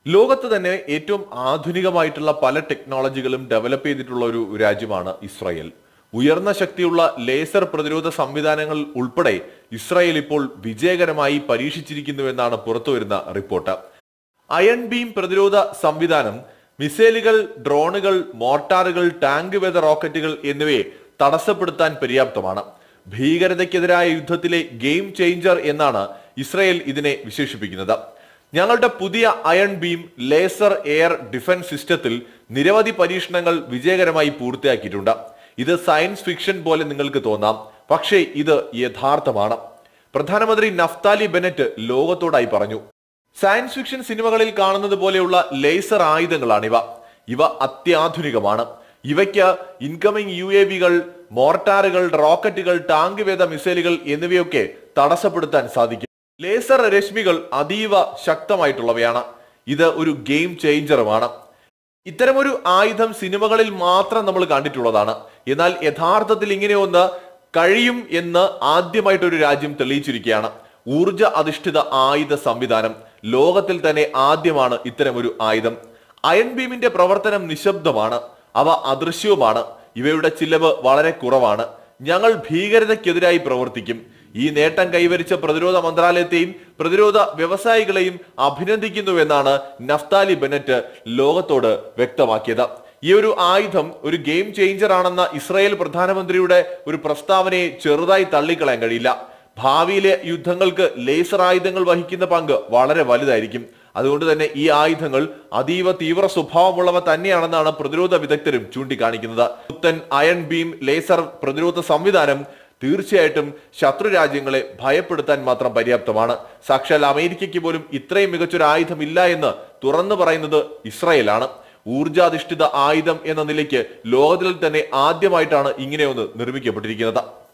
ലോകത്ത് തന്നെ ഏറ്റവും ആധുനികമായിട്ടുള്ള പല ടെക്നോളജികളും ഡെവലപ്പ് ചെയ്തിട്ടുള്ള ഒരു രാജ്യമാണ് ഇസ്രായേൽ ഉയർന്ന ശക്തിയുള്ള ലേസർ പ്രതിരോധ സംവിധാനങ്ങൾ ഉൾപ്പെടെ ഇസ്രായേൽ ഇപ്പോൾ വിജയകരമായി പരീക്ഷിച്ചിരിക്കുന്നുവെന്നാണ് പുറത്തുവരുന്ന റിപ്പോർട്ട് അയൺ ബീം പ്രതിരോധ സംവിധാനം മിസൈലുകൾ ഡ്രോണുകൾ മോർട്ടാറുകൾ ടാങ്ക് വേദ റോക്കറ്റുകൾ എന്നിവയെ തടസ്സപ്പെടുത്താൻ പര്യാപ്തമാണ് ഭീകരതയ്ക്കെതിരായ യുദ്ധത്തിലെ ഗെയിം ചേഞ്ചർ എന്നാണ് ഇസ്രായേൽ ഇതിനെ വിശേഷിപ്പിക്കുന്നത് ഞങ്ങളുടെ പുതിയ iron beam laser air defence സിസ്റ്റത്തിൽ നിരവധി പരീക്ഷണങ്ങൾ വിജയകരമായി പൂർത്തിയാക്കിയിട്ടുണ്ട് ഇത് സയൻസ് ഫിക്ഷൻ പോലെ നിങ്ങൾക്ക് തോന്നാം പക്ഷേ ഇത് യഥാർത്ഥമാണ് പ്രധാനമന്ത്രി നഫ്താലി ബെനറ്റ് ലോകത്തോടായി പറഞ്ഞു സയൻസ് ഫിക്ഷൻ സിനിമകളിൽ കാണുന്നത് പോലെയുള്ള ലേസർ ആയുധങ്ങളാണിവ ഇവ അത്യാധുനികമാണ് ഇവയ്ക്ക് ഇൻകമിംഗ് യു എ വികൾ മോർട്ടാറുകൾ റോക്കറ്റുകൾ ടാങ്ക് വേദ മിസൈലുകൾ എന്നിവയൊക്കെ തടസ്സപ്പെടുത്താൻ സാധിക്കും ലേസർ രശ്മികൾ അതീവ ശക്തമായിട്ടുള്ളവയാണ് ഇത് ഒരു ഗെയിം ചേഞ്ചറുമാണ് ഇത്തരമൊരു ആയുധം സിനിമകളിൽ മാത്രം നമ്മൾ കണ്ടിട്ടുള്ളതാണ് എന്നാൽ യഥാർത്ഥത്തിൽ ഇങ്ങനെ ഒന്ന് കഴിയും എന്ന് ആദ്യമായിട്ട് ഒരു രാജ്യം തെളിയിച്ചിരിക്കുകയാണ് ഊർജ അധിഷ്ഠിത ആയുധ സംവിധാനം ലോകത്തിൽ തന്നെ ആദ്യമാണ് ഇത്തരമൊരു ആയുധം അയൺ ബീമിന്റെ പ്രവർത്തനം നിശബ്ദമാണ് അവ അദൃശ്യവുമാണ് ഇവയുടെ ചിലവ് വളരെ കുറവാണ് ഞങ്ങൾ ഭീകരതയ്ക്കെതിരായി പ്രവർത്തിക്കും ഈ നേട്ടം കൈവരിച്ച പ്രതിരോധ മന്ത്രാലയത്തെയും പ്രതിരോധ വ്യവസായികളെയും അഭിനന്ദിക്കുന്നുവെന്നാണ് നഫ്താലി ബെനറ്റ് ലോകത്തോട് വ്യക്തമാക്കിയത് ഈ ഒരു ആയുധം ഒരു ഗെയിം ചേഞ്ചർ ആണെന്ന ഇസ്രായേൽ പ്രധാനമന്ത്രിയുടെ ഒരു പ്രസ്താവനയെ ചെറുതായി തള്ളിക്കളയാൻ കഴിയില്ല ഭാവിയിലെ യുദ്ധങ്ങൾക്ക് ലേസർ ആയുധങ്ങൾ വഹിക്കുന്ന പങ്ക് വളരെ വലുതായിരിക്കും അതുകൊണ്ട് തന്നെ ഈ ആയുധങ്ങൾ അതീവ തീവ്ര സ്വഭാവമുള്ളവ തന്നെയാണെന്നാണ് പ്രതിരോധ വിദഗ്ധരും ചൂണ്ടിക്കാണിക്കുന്നത് പുത്തൻ അയൺ ബീം ലേസർ പ്രതിരോധ സംവിധാനം തീർച്ചയായിട്ടും ശത്രു രാജ്യങ്ങളെ ഭയപ്പെടുത്താൻ മാത്രം പര്യാപ്തമാണ് സാക്ഷാൽ അമേരിക്കയ്ക്ക് പോലും ഇത്രയും മികച്ചൊരു ആയുധം ഇല്ല എന്ന് തുറന്നു പറയുന്നത് ഇസ്രായേലാണ് ഊർജാധിഷ്ഠിത ആയുധം എന്ന നിലയ്ക്ക് ലോകത്തിൽ തന്നെ ആദ്യമായിട്ടാണ് ഇങ്ങനെയൊന്ന് നിർമ്മിക്കപ്പെട്ടിരിക്കുന്നത്